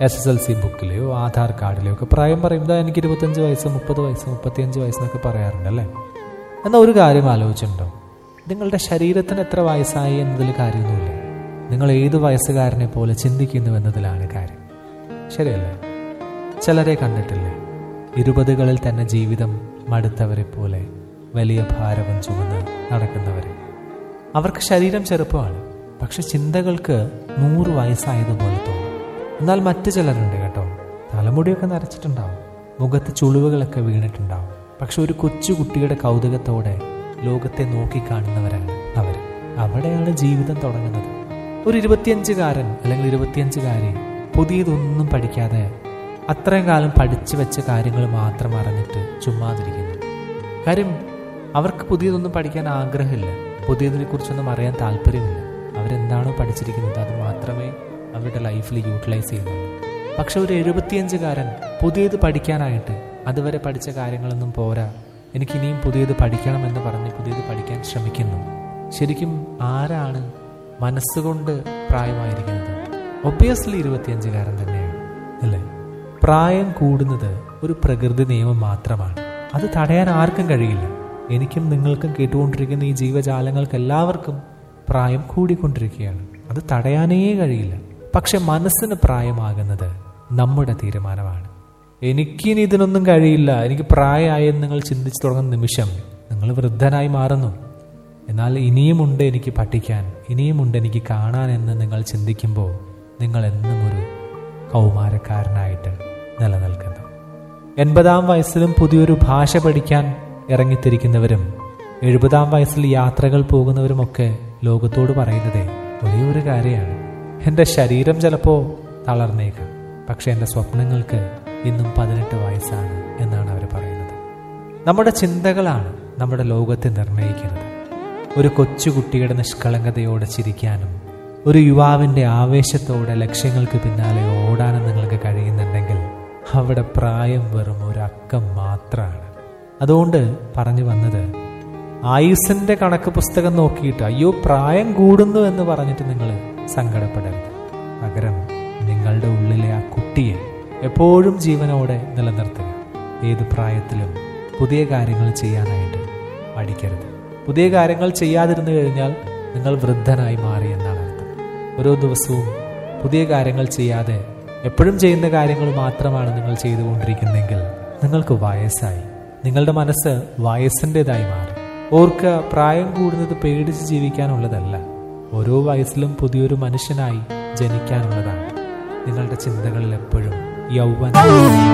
S S L C ബുക്കിലെയോ ആധാർ കാർഡിലെയോ ഒക്കെ പ്രായം പറയുമ്പോൾ എനിക്ക് ഇരുപത്തഞ്ച് വയസ്സ് മുപ്പത് വയസ്സ് മുപ്പത്തിയഞ്ച് വയസ്സെന്നൊക്കെ പറയാറുണ്ട് അല്ലേ എന്നാൽ ഒരു കാര്യം ആലോചിച്ചിട്ടുണ്ടോ നിങ്ങളുടെ ശരീരത്തിന് എത്ര വയസ്സായി എന്നതിൽ കാര്യമൊന്നുമില്ല നിങ്ങൾ ഏത് വയസ്സുകാരനെ പോലെ ചിന്തിക്കുന്നു എന്നതിലാണ് കാര്യം ശരിയല്ലേ ചിലരെ കണ്ടിട്ടില്ലേ ഇരുപതുകളിൽ തന്നെ ജീവിതം മടുത്തവരെ പോലെ വലിയ ഭാരവും ചുമന്ന് നടക്കുന്നവരെ അവർക്ക് ശരീരം ചെറുപ്പമാണ് പക്ഷെ ചിന്തകൾക്ക് നൂറ് വയസ്സായതുപോലെ തോന്നും എന്നാൽ മറ്റു ചിലരുണ്ട് കേട്ടോ തലമുടിയൊക്കെ നരച്ചിട്ടുണ്ടാവും മുഖത്ത് ചുളിവുകളൊക്കെ വീണിട്ടുണ്ടാവും പക്ഷെ ഒരു കൊച്ചു കുട്ടിയുടെ കൗതുകത്തോടെ ലോകത്തെ നോക്കിക്കാണുന്നവരാണ് അവർ അവിടെയാണ് ജീവിതം തുടങ്ങുന്നത് ഒരു ഇരുപത്തിയഞ്ചുകാരൻ അല്ലെങ്കിൽ ഇരുപത്തിയഞ്ചുകാരി പുതിയതൊന്നും പഠിക്കാതെ അത്രയും കാലം പഠിച്ചു വെച്ച കാര്യങ്ങൾ മാത്രം അറിഞ്ഞിട്ട് ചുമ്മാതിരിക്കുന്നു കാര്യം അവർക്ക് പുതിയതൊന്നും പഠിക്കാൻ ആഗ്രഹമില്ല പുതിയതിനെ കുറിച്ചൊന്നും അറിയാൻ താല്പര്യമില്ല അവരെന്താണോ പഠിച്ചിരിക്കുന്നത് അത് മാത്രമേ അവരുടെ ലൈഫിൽ യൂട്ടിലൈസ് ചെയ്യുന്നുള്ളൂ പക്ഷെ ഒരു എഴുപത്തിയഞ്ചുകാരൻ പുതിയത് പഠിക്കാനായിട്ട് അതുവരെ പഠിച്ച കാര്യങ്ങളൊന്നും പോരാ എനിക്ക് ഇനിയും പുതിയത് പഠിക്കണമെന്ന് പറഞ്ഞ് പുതിയത് പഠിക്കാൻ ശ്രമിക്കുന്നു ശരിക്കും ആരാണ് മനസ്സുകൊണ്ട് പ്രായമായിരിക്കുന്നത് ഒബ്വിയസ്ലി ഇരുപത്തിയഞ്ചുകാരൻ തന്നെയാണ് അല്ലേ പ്രായം കൂടുന്നത് ഒരു പ്രകൃതി നിയമം മാത്രമാണ് അത് തടയാൻ ആർക്കും കഴിയില്ല എനിക്കും നിങ്ങൾക്കും കേട്ടുകൊണ്ടിരിക്കുന്ന ഈ ജീവജാലങ്ങൾക്ക് എല്ലാവർക്കും പ്രായം കൂടിക്കൊണ്ടിരിക്കുകയാണ് അത് തടയാനേ കഴിയില്ല പക്ഷെ മനസ്സിന് പ്രായമാകുന്നത് നമ്മുടെ തീരുമാനമാണ് എനിക്കിനി ഇതിനൊന്നും കഴിയില്ല എനിക്ക് പ്രായമായെന്ന് നിങ്ങൾ ചിന്തിച്ചു തുടങ്ങുന്ന നിമിഷം നിങ്ങൾ വൃദ്ധനായി മാറുന്നു എന്നാൽ ഇനിയുമുണ്ട് എനിക്ക് പഠിക്കാൻ ഇനിയുമുണ്ട് എനിക്ക് കാണാൻ എന്ന് നിങ്ങൾ ചിന്തിക്കുമ്പോൾ നിങ്ങൾ എന്നും ഒരു കൗമാരക്കാരനായിട്ട് നിലനിൽക്കുന്നു എൺപതാം വയസ്സിലും പുതിയൊരു ഭാഷ പഠിക്കാൻ ഇറങ്ങിത്തിരിക്കുന്നവരും എഴുപതാം വയസ്സിൽ യാത്രകൾ പോകുന്നവരുമൊക്കെ ലോകത്തോട് പറയുന്നതേ ഒരേ ഒരു കാര്യമാണ് എൻ്റെ ശരീരം ചിലപ്പോൾ തളർന്നേക്കാം പക്ഷെ എൻ്റെ സ്വപ്നങ്ങൾക്ക് ഇന്നും പതിനെട്ട് വയസ്സാണ് എന്നാണ് അവർ പറയുന്നത് നമ്മുടെ ചിന്തകളാണ് നമ്മുടെ ലോകത്തെ നിർണ്ണയിക്കുന്നത് ഒരു കൊച്ചുകുട്ടിയുടെ നിഷ്കളങ്കതയോടെ ചിരിക്കാനും ഒരു യുവാവിൻ്റെ ആവേശത്തോടെ ലക്ഷ്യങ്ങൾക്ക് പിന്നാലെ ഓടാനും നിങ്ങൾക്ക് കഴിയുന്നുണ്ടെങ്കിൽ അവിടെ പ്രായം വെറും ഒരു അക്കം മാത്രമാണ് അതുകൊണ്ട് പറഞ്ഞു വന്നത് ആയുസിന്റെ കണക്ക് പുസ്തകം നോക്കിയിട്ട് അയ്യോ പ്രായം കൂടുന്നു എന്ന് പറഞ്ഞിട്ട് നിങ്ങൾ സങ്കടപ്പെടരുത് പകരം നിങ്ങളുടെ ഉള്ളിലെ ആ കുട്ടിയെ എപ്പോഴും ജീവനോടെ നിലനിർത്തുക ഏത് പ്രായത്തിലും പുതിയ കാര്യങ്ങൾ ചെയ്യാനായിട്ട് പഠിക്കരുത് പുതിയ കാര്യങ്ങൾ ചെയ്യാതിരുന്നു കഴിഞ്ഞാൽ നിങ്ങൾ വൃദ്ധനായി മാറി എന്നാണ് അർത്ഥം ഓരോ ദിവസവും പുതിയ കാര്യങ്ങൾ ചെയ്യാതെ എപ്പോഴും ചെയ്യുന്ന കാര്യങ്ങൾ മാത്രമാണ് നിങ്ങൾ ചെയ്തുകൊണ്ടിരിക്കുന്നതെങ്കിൽ നിങ്ങൾക്ക് വയസ്സായി നിങ്ങളുടെ മനസ്സ് വയസ്സിൻ്റെതായി മാറി ഓർക്കുക പ്രായം കൂടുന്നത് പേടിച്ച് ജീവിക്കാനുള്ളതല്ല ഓരോ വയസ്സിലും പുതിയൊരു മനുഷ്യനായി ജനിക്കാനുള്ളതാണ് നിങ്ങളുടെ ചിന്തകളിൽ എപ്പോഴും യൗവന